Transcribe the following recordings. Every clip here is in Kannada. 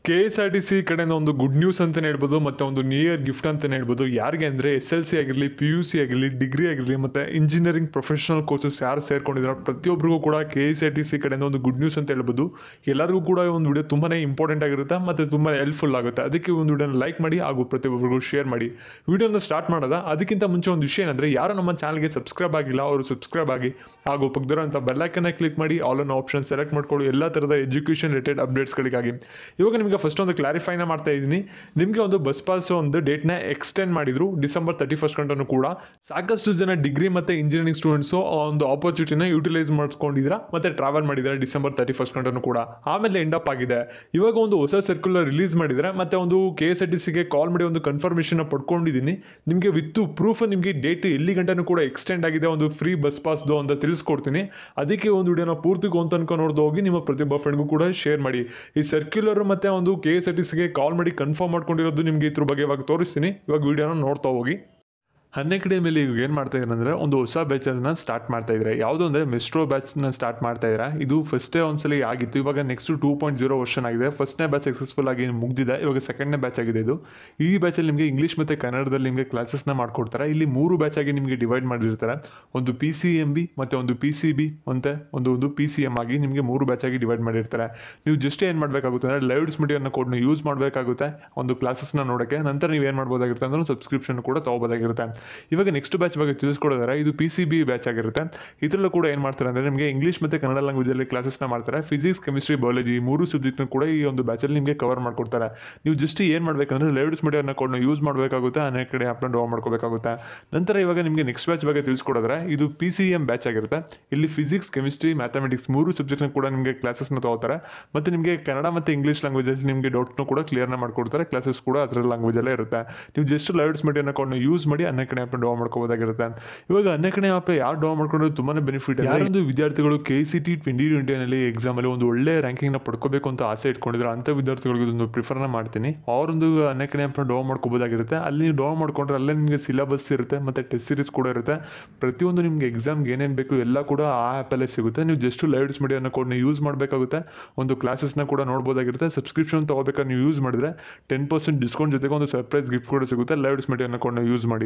K S R T C ಕಡೆಯಿಂದ ಒಂದು ಗುಡ್ ನ್ಯೂಸ್ ಅಂತಲೇ ಹೇಳ್ಬೋದು ಮತ್ತು ಒಂದು ನ್ಯೂ ಇಯರ್ ಗಿಫ್ಟ್ ಅಂತಲೇ ಹೇಳ್ಬೋದು ಯಾರಿಗೆ ಅಂದರೆ ಎಸ್ ಎಲ್ ಸಿ ಆಗಿರಲಿ ಪಿ ಯು ಸಿ ಆಗಿರಲಿ ಡಿಗ್ರಿ ಆಗಿರಲಿ ಮತ್ತು ಇಂಜಿನಿಯರಿಂಗ್ ಪ್ರೊಫೆಷನಲ್ ಕೋರ್ಸಸ್ ಯಾರು ಸೇರ್ಕೊಂಡಿದ್ದಾರೆ ಪ್ರತಿಯೊಬ್ಬರಿಗೂ ಕೂಡ K S R T C ಕಡೆಯಿಂದ ಒಂದು ಗುಡ್ ನ್ಯೂಸ್ ಅಂತ ಹೇಳ್ಬೋದು ಎಲ್ಲರಿಗೂ ಕೂಡ ಈ ಒಂದು ವಿಡಿಯೋ ತುಂಬಾ ಇಂಪಾರ್ಟೆಂಟ್ ಆಗಿರುತ್ತೆ ಮತ್ತು ತುಂಬ ಹೆಲ್ಪ್ಫುಲ್ ಆಗುತ್ತೆ ಅದಕ್ಕೆ ಈ ಒಂದು ವಿಡಿಯೋನ ಲೈಕ್ ಮಾಡಿ ಹಾಗೂ ಪ್ರತಿಯೊಬ್ಬರಿಗೂ ಶೇರ್ ಮಾಡಿ ವಿಡಿಯೋನ ಸ್ಟಾರ್ಟ್ ಮಾಡೋದ ಅದಕ್ಕಿಂತ ಮುಂಚೆ ಒಂದು ವಿಷಯ ಏನಂದರೆ ಯಾರು ನಮ್ಮ ಚಾನಲ್ಗೆ ಸಬ್ಸ್ಕ್ರೈಬ್ ಆಗಿಲ್ಲ ಅವರು ಸಬ್ಸ್ಕ್ರೈಬ್ ಆಗಿ ಹಾಗೂ ಪಕ್ಕದಿರೋಂಥ ಬೆಲ್ಲೈಕನ್ನ ಕ್ಲಿಕ್ ಮಾಡಿ ಆಲ್ ಅನ್ ಆಪ್ಷನ್ ಸೆಲೆಕ್ಟ್ ಮಾಡ್ಕೊಳ್ಳಿ ಎಲ್ಲ ಥರದ ಎಜುಕೇಷನ್ ರಿಲೇಟೆಡ್ ಅಪ್ಡೇಟ್ಸ್ಗಳಿಗಾಗಿ ಇವಾಗ ನಿಮಗೆ ಫಸ್ಟ್ ಒಂದು ಕ್ಲಾರಿಫೈನ ಮಾಡ್ತಾ ಇದ್ದೀನಿ ನಿಮಗೆ ಒಂದು ಬಸ್ ಪಾಸ್ ಒಂದು ಡೇಟ್ನ ಎಕ್ಸ್ಟೆಂಡ್ ಮಾಡಿದ್ರು ಡಿಸೆಂಬರ್ ತರ್ಟಿ ಫಸ್ಟ್ ಗಂಟನೂ ಕೂಡ ಸಾಕಷ್ಟು ಜನ ಡಿಗ್ರಿ ಮತ್ತು ಇಂಜಿನಿಯರಿಂಗ್ ಸ್ಟೂಡೆಂಟ್ಸು ಆ ಒಂದು ಆಪರ್ಚುನಿಟಿನ ಯೂಟಿಲೈಸ್ ಮಾಡಿಸ್ಕೊಂಡಿದ್ದೀರಾ ಮತ್ತು ಟ್ರಾವೆಲ್ ಮಾಡಿದ್ದಾರೆ ಡಿಸೆಂಬರ್ ತರ್ಟಿ ಫಸ್ಟ್ ಗಂಟನೂ ಕೂಡ ಆಮೇಲೆ ಎಂಡ್ ಅಪ್ ಆಗಿದೆ ಇವಾಗ ಒಂದು ಹೊಸ ಸರ್ಕ್ಯುಲರ್ ರಿಲೀಸ್ ಮಾಡಿದರೆ ಮತ್ತೆ ಒಂದು ಕೆ ಎಸ್ ಆರ್ ಟಿ ಸಿಗೆ ಕಾಲ್ ಮಾಡಿ ಒಂದು ಕನ್ಫರ್ಮೇಷನ್ ಪಡ್ಕೊಂಡಿದ್ದೀನಿ ನಿಮಗೆ ವಿತ್ ಪ್ರೂಫ್ ನಿಮಗೆ ಡೇಟ್ ಎಲ್ಲಿ ಗಂಟನೂ ಕೂಡ ಎಕ್ಸ್ಟೆಂಡ್ ಆಗಿದೆ ಒಂದು ಫ್ರೀ ಬಸ್ ಪಾಸ್ದು ಅಂತ ತಿಳಿಸ್ಕೊಡ್ತೀನಿ ಅದಕ್ಕೆ ಒಂದು ವಿಡಿಯೋನ ಪೂರ್ತಿ ಕೊಂತ ತನಕ ನೋಡ್ದು ಹೋಗಿ ನಿಮ್ಮ ಪ್ರತಿಯೊಬ್ಬ ಫ್ರೆಂಡ್ಗೂ ಕೂಡ ಶೇರ್ ಮಾಡಿ ಈ ಸರ್ಕ್ಯುಲರ್ ಮತ್ತೆ ಒಂದು ಕೆ ಎಸ್ ಆರ್ ಟಿ ಸಿಗೆ ಕಾಲ್ ಮಾಡಿ ಕನ್ಫರ್ಮ್ ಮಾಡ್ಕೊಂಡಿರೋದು ನಿಮಗೆ ಇದ್ರ ಬಗ್ಗೆ ಇವಾಗ ತೋರಿಸ್ತೀನಿ ಇವಾಗ ವಿಡಿಯೋನ ನೋಡ್ತಾ ಹೋಗಿ ಹನ್ನೆ ಕಡೆ ಮೇಲೆ ಈಗ ಏನು ಮಾಡ್ತಾ ಇದ್ದಾರೆ ಅಂದರೆ ಒಂದು ಹೊಸ ಬ್ಯಾಚನ್ನ ಸ್ಟಾರ್ಟ್ ಮಾಡ್ತಾ ಇದ್ದಾರೆ ಯಾವುದು ಅಂದರೆ ಮೆಸ್ಟ್ರೋ ಬ್ಯಾಚ್ನ ಸ್ಟಾರ್ಟ್ ಮಾಡ್ತಾ ಇದ್ದಾರೆ ಇದು ಫಸ್ಟೇ ಒಂದ್ಸಲಿ ಆಗಿತ್ತು ಇವಾಗ next two point zero version ಆಗಿದೆ ಫಸ್ಟ್ನೇ ಬ್ಯಾಚ್ ಸಕ್ಸಸ್ಫುಲ್ ಆಗಿ ಮುಗ್ದಿದೆ ಇವಾಗ ಸೆಕೆಂಡ್ನೇ ಬ್ಯಾಚ್ ಆಗಿದೆ ಇದು ಈ ಬ್ಯಾಚಲ್ಲಿ ನಿಮಗೆ ಇಂಗ್ಲೀಷ್ ಮತ್ತು ಕನ್ನಡದಲ್ಲಿ ನಿಮಗೆ ಕ್ಲಾಸಸ್ನ ಮಾಡ್ಕೊಡ್ತಾರೆ ಇಲ್ಲಿ ಮೂರು ಬ್ಯಾಚ್ ಆಗಿ ನಿಮಗೆ ಡಿವೈಡ್ ಮಾಡಿರ್ತಾರೆ ಒಂದು ಪಿ ಸಿ ಎಮ್ ಬಿ ಮತ್ತು ಒಂದು ಪಿ ಸಿ ಬಿ ಮತ್ತು ಒಂದು ಒಂದು ಪಿ ಸಿ ಎಮ್ ಆಗಿ ನಿಮಗೆ ಮೂರು ಬ್ಯಾಚ್ ಆಗಿ ಡಿವೈಡ್ ಮಾಡಿರ್ತಾರೆ ನೀವು ಜಸ್ಟ್ ಏನು ಮಾಡಬೇಕಾಗುತ್ತೆ ಅಂದರೆ ಲೈವ್ಸ್ ಮೀಡಿಯಾನ ಕೋಡ್ನ ಯೂಸ್ ಮಾಡಬೇಕಾಗುತ್ತೆ ಒಂದು ಕ್ಲಾಸಸ್ನ ನೋಡೋಕ್ಕೆ ನಂತರ ನೀವು ಏನು ಮಾಡ್ಬೋದಾಗಿರುತ್ತೆ ಅಂದ್ರೆ ಸಬ್ಸ್ಕ್ರಿಪ್ಷನ್ ಕೂಡ ತೊಗೋಬೋದಾಗಿರುತ್ತೆ ಇವಾಗ ನೆಕ್ಸ್ಟ್ ಬ್ಯಾಚ್ ಬಗ್ಗೆ ತಿಳಿಸ್ಕೊಡೋದಾರೆ ಇದು ಪಿ ಸಿ ಬಿ ಬ್ಯಾಚ್ ಆಗಿರುತ್ತೆ ಇದರಲ್ಲೂ ಕೂಡ ಏನು ಮಾಡ್ತಾರೆ ಅಂದರೆ ನಿಮಗೆ ಇಂಗ್ಲೀಷ್ ಮತ್ತು ಕನ್ನಡ ಲ್ಯಾಂಗ್ವೇಜಲ್ಲಿ ಕ್ಲಾಸಸ್ನ ಮಾಡ್ತಾರೆ ಫಿಸಿಕ್ಸ್ ಕೆಮಿಸ್ಟ್ರಿ ಬಯಾಲಜಿ ಮೂರು ಸಬ್ಜೆಕ್ಟ್ನ ಕೂಡ ಈ ಒಂದು ಬ್ಯಾಚಲ್ಲಿ ನಿಮಗೆ ಕವರ್ ಮಾಡ್ಕೊಡ್ತಾರೆ ನೀವು ಜಸ್ಟ್ ಏನು ಮಾಡಬೇಕಂದ್ರೆ ಲೈವ್ಸ್ ಮೀಡಿಯಾನ ಕೋಡ್ನ ಯೂಸ್ ಮಾಡಬೇಕಾಗುತ್ತೆ ಅನೇಕ ಕಡೆ ಆ್ಯಪ್ನ ಡೌನ್ ಮಾಡ್ಕೋಬೇಕಾಗುತ್ತೆ ನಂತರ ಇವಾಗ ನಿಮಗೆ ನೆಕ್ಸ್ಟ್ ಬ್ಯಾಚ್ ಬಗ್ಗೆ ತಿಳಿಸ್ಕೊಡೋದ್ರೆ ಇದು ಪಿ ಸಿ ಎಮ್ ಬ್ಯಾಚ್ ಆಗಿರುತ್ತೆ ಇಲ್ಲಿ ಫಿಸಿಕ್ಸ್ ಕೆಮಿಸ್ಟ್ರಿ ಮ್ಯಾಥಮೆಟಿಕ್ಸ್ ಮೂರು ಸಬ್ಜೆಕ್ಟ್ನ ಕೂಡ ನಿಮಗೆ ಕ್ಲಾಸಸ್ನ ತಗೋತಾರೆ ಮತ್ತು ನಿಮಗೆ ಕನ್ನಡ ಮತ್ತು ಇಂಗ್ಲೀಷ್ ಲ್ಯಾಂಗ್ವೇಜಲ್ಲಿ ನಿಮಗೆ ಡೌಟ್ನು ಕೂಡ ಕ್ಲಿಯರ್ನ ಮಾಡ್ಕೊಡ್ತಾರೆ ಕ್ಲಾಸಸ್ ಕೂಡ ಅದರ ಲ್ಯಾಂಗ್ವೇಜಲ್ಲೇ ಇರುತ್ತೆ ನೀವು ಜಸ್ಟ್ ಲೈವ್ಸ್ ಮೀಡಿಯಾನ ಕೋಡ್ನ ಯೂಸ್ ಮಾಡಿ ಅನೇಕ ಕಡೆ ಆ್ಯಪ್ನ ಡೌನ್ ಮಾಡ್ಕೋಬೋದಾಗಿರುತ್ತೆ ಇವಾಗ ಅನೇಕನೇ ಆ್ಯಪ್ ಯಾರು ಡೌನ್ ಮಾಡ್ಕೊಂಡ್ರೆ ತುಂಬಾನೇ ಬೆನಿಫಿಟ್ ಯಾರೊಂದು ವಿದ್ಯಾರ್ಥಿಗಳು ಕೆ ಸಿ ಟಿ ಟ್ವೆಂಟಿ ಟ್ವೆಂಟಿನಲ್ಲಿ ಎಕ್ಸಾಮಲ್ಲಿ ಒಂದು ಒಳ್ಳೆ ರ್ಯಾಂಕಿಂಗ್ನ ಪಡ್ಕೋಬೇಕು ಅಂತ ಆಸೆ ಇಟ್ಕೊಂಡಿದ್ರೆ ಅಂಥ ವಿದ್ಯಾರ್ಥಿಗಳಿಗೆ ಒಂದು ಪ್ರಿಫರ್ನ ಮಾಡ್ತೀನಿ ಅವರೊಂದು ಅನೇಕನೇ ಆ್ಯಪ್ನ ಡೌನ್ ಮಾಡ್ಕೋಬೋದಾಗಿರುತ್ತೆ ಅಲ್ಲಿ ನೀವು ಡೌನ್ ಮಾಡ್ಕೊಂಡ್ರೆ ಅಲ್ಲೇ ನಿಮಗೆ ಸಿಲೆಬಸ್ ಇರುತ್ತೆ ಮತ್ತು ಟೆಸ್ಟ್ ಸೀರೀಸ್ ಕೂಡ ಇರುತ್ತೆ ಪ್ರತಿಯೊಂದು ನಿಮಗೆ ಎಕ್ಸಾಮ್ಗೆ ಏನೇನು ಬೇಕು ಎಲ್ಲ ಕೂಡ ಆ ಆ್ಯಪಲ್ಲೇ ಸಿಗುತ್ತೆ ನೀವು ಜಸ್ಟ್ ಲೈವ್ಸ್ ಮೀಡಿಯಾನ ಕೋಡ್ನ ಯೂಸ್ ಮಾಡಬೇಕಾಗುತ್ತೆ ಒಂದು ಕ್ಲಾಸಸ್ನ ಕೂಡ ನೋಡ್ಬೋದಾಗಿರುತ್ತೆ ಸಬ್ಸ್ಕ್ರಿಪ್ಷನ್ ತೊಗೋಬೇಕಾದ್ರೆ ನೀವು ಯೂಸ್ ಮಾಡಿದ್ರೆ ಟೆನ್ ಪರ್ಸೆಂಟ್ ಡಿಸ್ಕೌಂಟ್ ಜೊತೆಗೆ ಒಂದು ಸರ್ಪ್ರೈಸ್ ಗಿಫ್ಟ್ ಕೂಡ ಸಿಗುತ್ತೆ ಲೈವ್ಸ್ ಮೀಡಿಯಾನ ಕೋಡ್ನ ಯೂಸ್ ಮಾಡಿ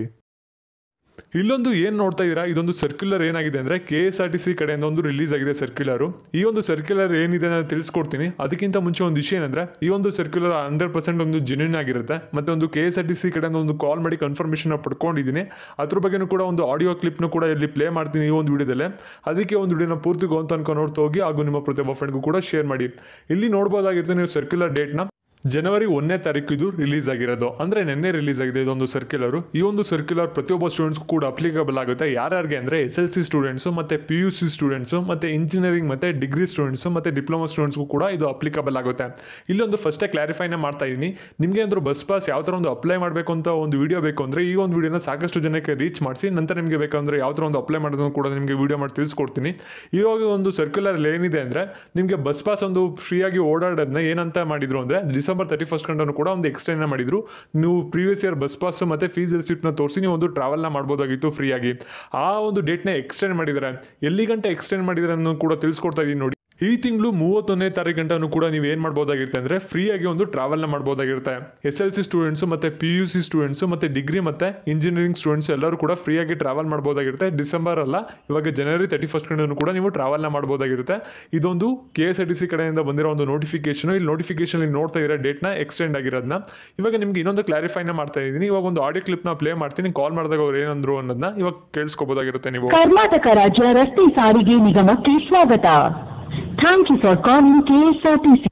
ಇಲ್ಲೊಂದು ಏನು ನೋಡ್ತಾ ಇದ್ದೀರಾ ಇದೊಂದು ಸರ್ಕ್ಯುಲರ್ ಏನಾಗಿದೆ ಅಂದರೆ K S R T C ಕಡೆಯಿಂದ ಒಂದು ರಿಲೀಸ್ ಆಗಿದೆ ಸರ್ಕ್ಯುಲರು ಈ ಒಂದು ಸರ್ಕ್ಯುಲರ್ ಏನಿದೆ ನಾನು ತಿಳಿಸ್ಕೊಡ್ತೀನಿ ಅದಕ್ಕಿಂತ ಮುಂಚೆ ಒಂದು ವಿಷಯ ಏನಂದರೆ ಈ ಒಂದು ಸರ್ಕ್ಯುಲರ್ ಹಂಡ್ರೆಡ್ ಪರ್ಸೆಂಟ್ ಒಂದು ಜೆನ್ಯೂನ್ ಆಗಿರುತ್ತೆ ಮತ್ತು ಒಂದು K S R T C ಕಡೆಯಿಂದ ಒಂದು ಕಾಲ್ ಮಾಡಿ ಕನ್ಫರ್ಮೇಷನ್ ಪಡ್ಕೊಂಡಿದ್ದೀನಿ ಅದ್ರ ಬಗ್ಗೆನೂ ಕೂಡ ಒಂದು ಆಡಿಯೋ ಕ್ಲಿಪ್ನು ಕೂಡ ಇಲ್ಲಿ ಪ್ಲೇ ಮಾಡ್ತೀನಿ ಈ ಒಂದು ವಿಡಿಯೋದಲ್ಲೇ ಅದಕ್ಕೆ ಒಂದು ವಿಡಿಯೋನ ಪೂರ್ತಿ ಅಂತ ಅನ್ಕೊಂಡು ನೋಡ್ತಾ ಹೋಗಿ ಹಾಗೂ ನಿಮ್ಮ ಪ್ರತಿಯೊಬ್ಬ ಫ್ರೆಂಡ್ಗೂ ಕೂಡ ಶೇರ್ ಮಾಡಿ ಇಲ್ಲಿ ನೋಡ್ಬೋದಾಗಿರುತ್ತೆ ನೀವು ಸರ್ಕ್ಯುಲರ್ ಡೇಟ್ನ ಜನವರಿ ಒಂದನೇ ತಾರೀಕು ಇದು ರಿಲೀಸ್ ಆಗಿರೋದು ಅಂದರೆ ನಿನ್ನೆ ರಿಲೀಸ್ ಆಗಿದೆ ಇದೊಂದು ಸರ್ಕ್ಯುಲರು ಈ ಒಂದು ಸರ್ಕ್ಯುಲರ್ ಪ್ರತಿಯೊಬ್ಬ ಸ್ಟೂಡೆಂಟ್ಸ್ ಕೂಡ ಅಪ್ಲಿಕಬಲ್ ಆಗುತ್ತೆ ಯಾರ್ಯಾರಿಗೆ ಅಂದರೆ ಎಸ್ ಎಲ್ ಸಿ ಸ್ಟೂಡೆಂಟ್ಸು ಮತ್ತು ಪಿ ಯು ಸಿ ಸ್ಟೂಡೆಂಟ್ಸು ಮತ್ತು ಇಂಜಿನಿಯರಿಂಗ್ ಮತ್ತು ಡಿಗ್ರಿ ಸ್ಟೂಡೆಂಟ್ಸು ಮತ್ತು ಡಿಪ್ಲೊಮಾ ಸ್ಟೂಡೆಂಟ್ಸ್ಗೂ ಕೂಡ ಇದು ಅಪ್ಲಿಕಬಲ್ ಆಗುತ್ತೆ ಇಲ್ಲೊಂದು ಫಸ್ಟೇ ಕ್ಲಾರಿಫೈನ ಮಾಡ್ತಾ ಇದ್ದೀನಿ ನಿಮಗೆ ಅಂದ್ರೆ ಬಸ್ ಪಾಸ್ ಯಾವ ಥರ ಒಂದು ಅಪ್ಲೈ ಮಾಡಬೇಕು ಅಂತ ಒಂದು ವಿಡಿಯೋ ಬೇಕು ಅಂದರೆ ಈ ಒಂದು ವಿಡಿಯೋನ ಸಾಕಷ್ಟು ಜನಕ್ಕೆ ರೀಚ್ ಮಾಡಿಸಿ ನಂತರ ನಿಮಗೆ ಬೇಕಂದ್ರೆ ಯಾವ ಥರ ಒಂದು ಅಪ್ಲೈ ಮಾಡೋದನ್ನು ಕೂಡ ನಿಮಗೆ ವಿಡಿಯೋ ಮಾಡಿ ತಿಳಿಸ್ಕೊಡ್ತೀನಿ ಇವಾಗ ಒಂದು ಸರ್ಕ್ಯುಲರ್ ಏನಿದೆ ಅಂದರೆ ನಿಮಗೆ ಬಸ್ ಪಾಸ್ ಒಂದು ಫ್ರೀಯಾಗಿ ಓಡಾಡೋದನ್ನ ಏನಂತ ಮಾಡಿದ್ರು ಅಂದರೆ ಡಿಸೆಂಬರ್ ತರ್ಟಿ ಫಸ್ಟ್ ಗಂಟನು ಕೂಡ ಒಂದು ಎಕ್ಸ್ಟೆಂಡ್ ಮಾಡಿದ್ರು ನೀವು ಪ್ರೀವಿಯಸ್ ಇಯರ್ ಬಸ್ ಪಾಸ್ ಮತ್ತೆ ಫೀಸ್ ರಿಸಿಪ್ಟ್ನ ತೋರಿಸಿ ನೀವು ಒಂದು ಟ್ರಾವೆಲ್ನ ಮಾಡ್ಬೋದಾಗಿತ್ತು ಫ್ರೀಯಾಗಿ ಆ ಒಂದು ಡೇಟ್ನ ಎಕ್ಸ್ಟೆಂಡ್ ಮಾಡಿದ್ದಾರೆ ಎಲ್ಲಿ ಗಂಟೆ ಎಕ್ಸ್ಟೆಂಡ್ ಮಾಡಿದ್ದಾರೆ ಅನ್ನೋದು ಕೂಡ ತಿಳಿಸ್ಕೊಡ್ತಾ ಇದ್ದೀನಿ ನೋಡಿ ಈ ತಿಂಗಳು ಮೂವತ್ತೊಂದನೇ ತಾರೀಕು ಗಂಟನೂ ಕೂಡ ನೀವು ಏನು ಮಾಡ್ಬೋದಾಗಿರುತ್ತೆ ಅಂದರೆ ಫ್ರೀಯಾಗಿ ಒಂದು ಟ್ರಾವೆಲ್ನ ಮಾಡ್ಬೋದಾಗಿರುತ್ತೆ ಎಸ್ ಎಲ್ ಸಿ ಸ್ಟೂಡೆಂಟ್ಸು ಮತ್ತು ಪಿ ಯು ಸಿ ಸ್ಟೂಡೆಂಟ್ಸು ಮತ್ತು ಡಿಗ್ರಿ ಮತ್ತು ಇಂಜಿನಿಯರಿಂಗ್ ಸ್ಟೂಡೆಂಟ್ಸ್ ಎಲ್ಲರೂ ಕೂಡ ಫ್ರೀಯಾಗಿ ಟ್ರಾವೆಲ್ ಮಾಡ್ಬೋದಾಗಿರುತ್ತೆ ಡಿಸೆಂಬರ್ ಅಲ್ಲ ಇವಾಗ ಜನವರಿ ತರ್ಟಿ ಫಸ್ಟ್ ಗಂಟನೂ ಕೂಡ ನೀವು ಟ್ರಾವೆಲ್ನ ಮಾಡ್ಬೋದಾಗಿರುತ್ತೆ ಇದೊಂದು K S R T C ಕಡೆಯಿಂದ ಬಂದಿರೋ ಒಂದು ನೋಟಿಫಿಕೇಶನ್ ಇಲ್ಲಿ ನೋಟಿಫಿಕೇಶನ್ ಇಲ್ಲಿ ನೋಡ್ತಾ ಇರೋ ಡೇಟ್ನ ಎಕ್ಸ್ಟೆಂಡ್ ಆಗಿರೋದನ್ನ ಇವಾಗ ನಿಮ್ಗೆ ಇನ್ನೊಂದು ಕ್ಲಾರಿಫೈನ ಮಾಡ್ತಾ ಇದ್ದೀನಿ ಇವಾಗ ಒಂದು ಆಡಿಯೋ ಕ್ಲಿಪ್ನ ಪ್ಲೇ ಮಾಡ್ತೀನಿ ಕಾಲ್ ಮಾಡಿದಾಗ ಅವ್ರು ಏನಂದ್ರು ಅನ್ನೋದನ್ನ ಇವಾಗ ಕೇಳಿಸ್ಕೋಬೋದಾಗಿರುತ್ತೆ ನೀವು ಕರ್ನಾಟಕ ರಾಜ್ಯ ರಸ್ತೆ ಸಾರಿಗೆ ನಿಗಮಕ್ಕೆ ಸ್ವಾಗತ thank you for calling KSRTC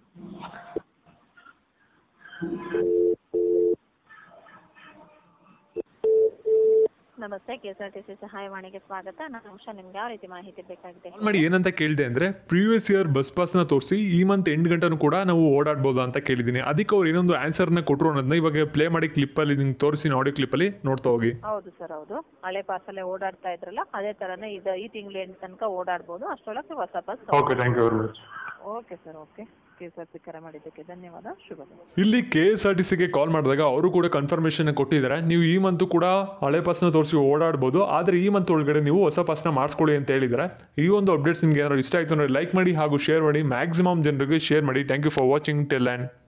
ನಮಸ್ತೆ K S R T C ಸಹಾಯವಾಣಿಗೆ ಸ್ವಾಗತ ನಾನು ಉಷಾ ನಿಮ್ಗೆ ಯಾವ ರೀತಿ ಮಾಹಿತಿ ಬೇಕಾಗಿದೆ ಕಾಲ್ ಮಾಡಿ ಏನಂತ ಕೇಳಿದೆ ಅಂದ್ರೆ ಪ್ರೀವಿಯಸ್ ಇಯರ್ ಬಸ್ ಪಾಸ್ನ ತೋರಿಸಿ ಈ ಮಂತ್ ಎಂಟು ಗಂಟೆನೂ ಕೂಡ ನಾವು ಓಡಾಡ್ಬೋದು ಅಂತ ಕೇಳಿದ್ದೀನಿ ಅದಕ್ಕೆ ಅವ್ರು ಏನೊಂದು ಆನ್ಸರ್ನ ಕೊಟ್ಟರು ಅನ್ನೋದನ್ನ ಇವಾಗ ಪ್ಲೇ ಮಾಡಿ ಕ್ಲಿಪ್ಪಲ್ಲಿ ನಿಮ್ಗೆ ತೋರಿಸಿ ಆಡಿಯೋ ಕ್ಲಿಪ್ಪಲ್ಲಿ ನೋಡ್ತಾ ಹೋಗಿ ಹೌದು ಸರ್ ಹೌದು ಹಳೆ ಪಾಸಲ್ಲೇ ಓಡಾಡ್ತಾ ಇದ್ರಲ್ಲ ಅದೇ ತರನೇ ಇದು ಈ ತಿಂಗಳು ಎಂಟು ತನಕ ಓಡಾಡ್ಬೋದು ಅಷ್ಟರೊಳಗೆ ಹೊಸ bus okay thank you very much okay sir okay K S R C ಕರೆ ಮಾಡಿದ್ದಕ್ಕೆ ಧನ್ಯವಾದ ಶುಭದಿನ ಇಲ್ಲಿ ಕೆ ಎಸ್ ಆರ್ ಟಿ ಸಿಗೆ ಕಾಲ್ ಮಾಡಿದಾಗ ಅವರು ಕೂಡ ಕನ್ಫರ್ಮೇಷನ್ ಕೊಟ್ಟಿದ್ದಾರೆ ನೀವು ಈ ಮಂತ್ ಕೂಡ ಹಳೆ ಪಾಸ್ನ ತೋರಿಸಿ ಓಡಾಡ್ಬೋದು ಆದರೆ ಈ ಮಂತ್ ಒಳಗಡೆ ನೀವು ಹೊಸ ಪಾಸ್ನ ಮಾಡಿಸ್ಕೊಳ್ಳಿ ಅಂತ ಹೇಳಿದ್ದಾರೆ ಈ ಒಂದು ಅಪ್ಡೇಟ್ಸ್ ನಿಮ್ಗೆ ಏನಾದ್ರು ಇಷ್ಟ ಆಯಿತು ಅಂದರೆ ಲೈಕ್ ಮಾಡಿ ಹಾಗೂ ಶೇರ್ ಮಾಡಿ ಮ್ಯಾಕ್ಸಿಮಮ್ ಜನರಿಗೆ ಶೇರ್ ಮಾಡಿ thank you for watching tell and